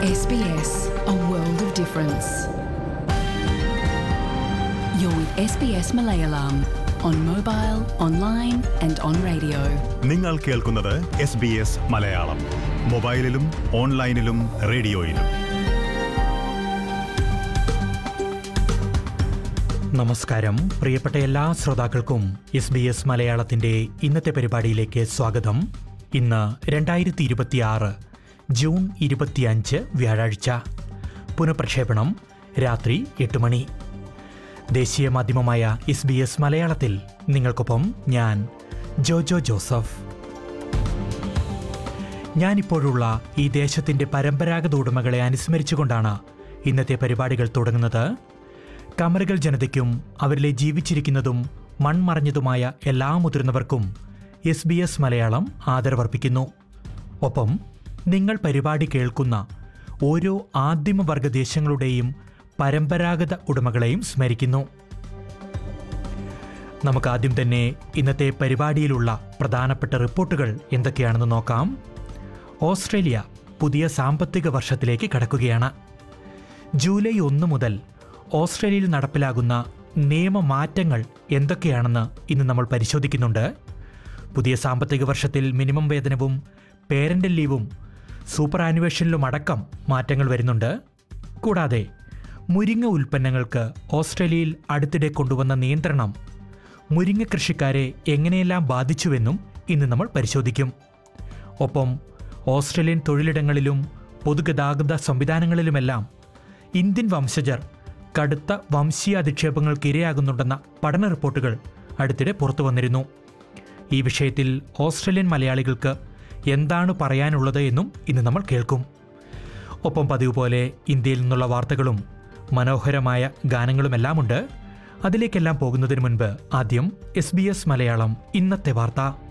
SBS, a world of difference. You're with SBS Malayalam on mobile, online, and on radio. നിങ്ങൾ കേൾക്കുന്നത് S B S Malayalam മൊബൈലിലും ഓൺലൈനിലും റേഡിയോയിലും നമസ്കാരം പ്രിയപ്പെട്ട എല്ലാ ശ്രോതാക്കൾക്കും എസ് ബി എസ് മലയാളത്തിന്റെ ഇന്നത്തെ പരിപാടിയിലേക്ക് സ്വാഗതം ഇന്ന് രണ്ടായിരത്തി ഇരുപത്തിയാറ് ജൂൺ ഇരുപത്തിയഞ്ച് വ്യാഴാഴ്ച പുനഃപ്രക്ഷേപണം രാത്രി എട്ട് മണി ദേശീയ മാധ്യമമായ എസ് ബി എസ് മലയാളത്തിൽ നിങ്ങൾക്കൊപ്പം ഞാൻ ജോജോ ജോസഫ് ഞാനിപ്പോഴുള്ള ഈ ദേശത്തിന്റെ പരമ്പരാഗത ഉടമകളെ അനുസ്മരിച്ചുകൊണ്ടാണ് ഇന്നത്തെ പരിപാടികൾ തുടങ്ങുന്നത് കമറുകൾ ജനതയ്ക്കും അവരിലെ ജീവിച്ചിരിക്കുന്നതും മൺമറഞ്ഞതുമായ എല്ലാ മുതിർന്നവർക്കും എസ് ബി എസ് മലയാളം ആദരവർപ്പിക്കുന്നു ഒപ്പം നിങ്ങൾ പരിപാടി കേൾക്കുന്ന ഓരോ ആദിമവർഗ ദേശങ്ങളുടെയും പരമ്പരാഗത ഉടമകളെയും സ്മരിക്കുന്നു നമുക്ക് ആദ്യം തന്നെ ഇന്നത്തെ പരിപാടിയിലുള്ള പ്രധാനപ്പെട്ട റിപ്പോർട്ടുകൾ എന്തൊക്കെയാണെന്ന് നോക്കാം ഓസ്ട്രേലിയ പുതിയ സാമ്പത്തിക വർഷത്തിലേക്ക് കടക്കുകയാണ് ജൂലൈ ഒന്ന് മുതൽ ഓസ്ട്രേലിയയിൽ നടപ്പിലാകുന്ന നിയമമാറ്റങ്ങൾ എന്തൊക്കെയാണെന്ന് ഇന്ന് നമ്മൾ പരിശോധിക്കുന്നുണ്ട് പുതിയ സാമ്പത്തിക വർഷത്തിൽ മിനിമം വേതനവും പേരൻ്റൽ ലീവും സൂപ്പർ ആനുവേഷനിലും അടക്കം മാറ്റങ്ങൾ വരുന്നുണ്ട് കൂടാതെ മുരിങ്ങ ഉൽപ്പന്നങ്ങൾക്ക് ഓസ്ട്രേലിയയിൽ അടുത്തിടെ കൊണ്ടുവന്ന നിയന്ത്രണം മുരിങ്ങ കൃഷിക്കാരെ എങ്ങനെയെല്ലാം ബാധിച്ചുവെന്നും ഇന്ന് നമ്മൾ പരിശോധിക്കും ഒപ്പം ഓസ്ട്രേലിയൻ തൊഴിലിടങ്ങളിലും പൊതുഗതാഗത സംവിധാനങ്ങളിലുമെല്ലാം ഇന്ത്യൻ വംശജർ കടുത്ത വംശീയ അധിക്ഷേപങ്ങൾക്ക് ഇരയാകുന്നുണ്ടെന്ന പഠന റിപ്പോർട്ടുകൾ അടുത്തിടെ പുറത്തു വന്നിരുന്നു ഈ വിഷയത്തിൽ ഓസ്ട്രേലിയൻ മലയാളികൾക്ക് എന്താണ് പറയാനുള്ളത് എന്നും ഇന്ന് നമ്മൾ കേൾക്കും ഒപ്പം പതിവ് പോലെ ഇന്ത്യയിൽ നിന്നുള്ള വാർത്തകളും മനോഹരമായ ഗാനങ്ങളുമെല്ലാമുണ്ട് അതിലേക്കെല്ലാം പോകുന്നതിന് മുൻപ് ആദ്യം എസ് ബി എസ് മലയാളം ഇന്നത്തെ വാർത്ത